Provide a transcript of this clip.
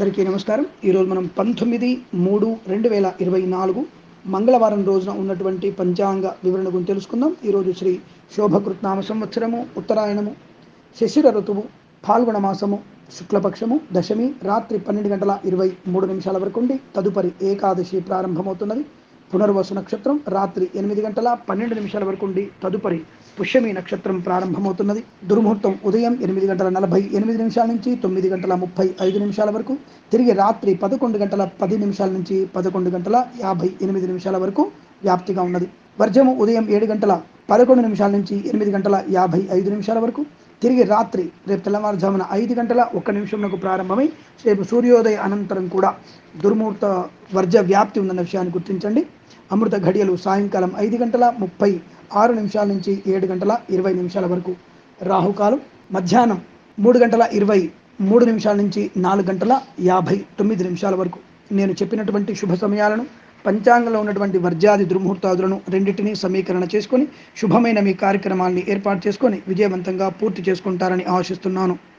అందరికీ నమస్కారం ఈరోజు మనం పంతొమ్మిది మూడు రెండు వేల ఇరవై నాలుగు మంగళవారం రోజున ఉన్నటువంటి పంచాంగ వివరణ గురించి తెలుసుకుందాం ఈరోజు శ్రీ శోభకృత్నామ సంవత్సరము ఉత్తరాయణము శశిర ఋతువు పాల్గొన మాసము శుక్లపక్షము దశమి రాత్రి పన్నెండు గంటల ఇరవై మూడు నిమిషాల వరకు ఉండి తదుపరి ఏకాదశి ప్రారంభమవుతున్నది పునర్వసు నక్షత్రం రాత్రి ఎనిమిది గంటల పన్నెండు నిమిషాల వరకు ఉండి తదుపరి పుష్యమి నక్షత్రం ప్రారంభమవుతున్నది దుర్ముహూర్తం ఉదయం ఎనిమిది గంటల నలభై ఎనిమిది నిమిషాల నుంచి తొమ్మిది గంటల ముప్పై ఐదు నిమిషాల వరకు తిరిగి రాత్రి పదకొండు గంటల పది నిమిషాల నుంచి పదకొండు గంటల యాభై ఎనిమిది నిమిషాల వరకు వ్యాప్తిగా ఉన్నది వర్జము ఉదయం ఏడు గంటల పదకొండు నిమిషాల నుంచి ఎనిమిది గంటల యాభై ఐదు నిమిషాల వరకు తిరిగి రాత్రి రేపు తెల్లవారుజామున ఐదు గంటల ఒక్క నిమిషంకు ప్రారంభమై రేపు సూర్యోదయ అనంతరం కూడా దుర్ముహూర్త వర్జ వ్యాప్తి ఉందన్న విషయాన్ని గుర్తించండి అమృత ఘడియలు సాయంకాలం ఐదు గంటల ముప్పై ఆరు నిమిషాల నుంచి ఏడు గంటల ఇరవై నిమిషాల వరకు రాహుకాలం మధ్యాహ్నం మూడు గంటల ఇరవై మూడు నిమిషాల నుంచి నాలుగు గంటల యాభై తొమ్మిది నిమిషాల వరకు నేను చెప్పినటువంటి శుభ సమయాలను పంచాంగంలో ఉన్నటువంటి వర్జాది దుర్ముహూర్తాదులను రెండింటినీ సమీకరణ చేసుకొని శుభమైన మీ కార్యక్రమాల్ని ఏర్పాటు చేసుకొని విజయవంతంగా పూర్తి చేసుకుంటారని ఆశిస్తున్నాను